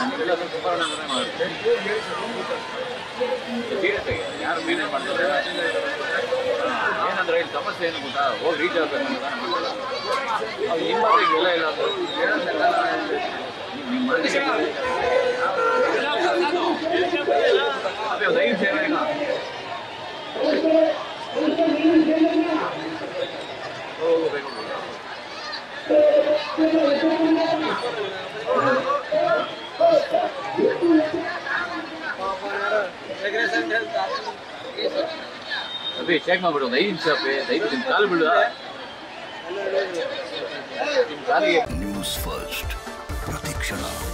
ನಮಗೆಲ್ಲ ಸ್ವಲ್ಪ ಸುಧಾರಣೆ ಮಾಡುತ್ತೆ ಸೀರಿಯಸ್ ಆಗಿ ಯಾರು ಮೇನೇಜ್ ಮಾಡ್ತಾರೆ ಹಾ, ಏನಂದ್ರೆ ಇಲ್ಲಿ ಸಮಸ್ಯೆ ಏನು ಗೊತ್ತಾ ಹೋಗಿ ರೀಚ್ ಆಗಬೇಕು ಅಂತ ನಾನು ಮಾಡಲ್ಲ ಅವ್ರು ನಿಮ್ಮ ಮತ್ತೆ ಇವೆಲ್ಲ ಇಲ್ಲ ಅಂದ್ರೆ ಹೇಳೋದೆಲ್ಲ ನಿಮ್ಮ ಮನಸ್ಸಿಗೆ ಅದೇ ಒಂದು ಐದು ಸೇವೆ ಈಗ ಹೋಗ್ಬೇಕು ಅಭಿ ಚೆಕ್ ಮಾಡ್ಬಿಡು ಒಂದು ಐದು ನಿಮಿಷ ಅಪ್ಪಿ ಐದು ನಿಮಿಷ ಕಾಲು ಬಿಡು ನಿಮ್ಮ ಕಾಲಿಗೆ ನ್ಯೂಸ್ ಫಸ್ಟ್ ಪ್ರತಿಕ್ಷಣ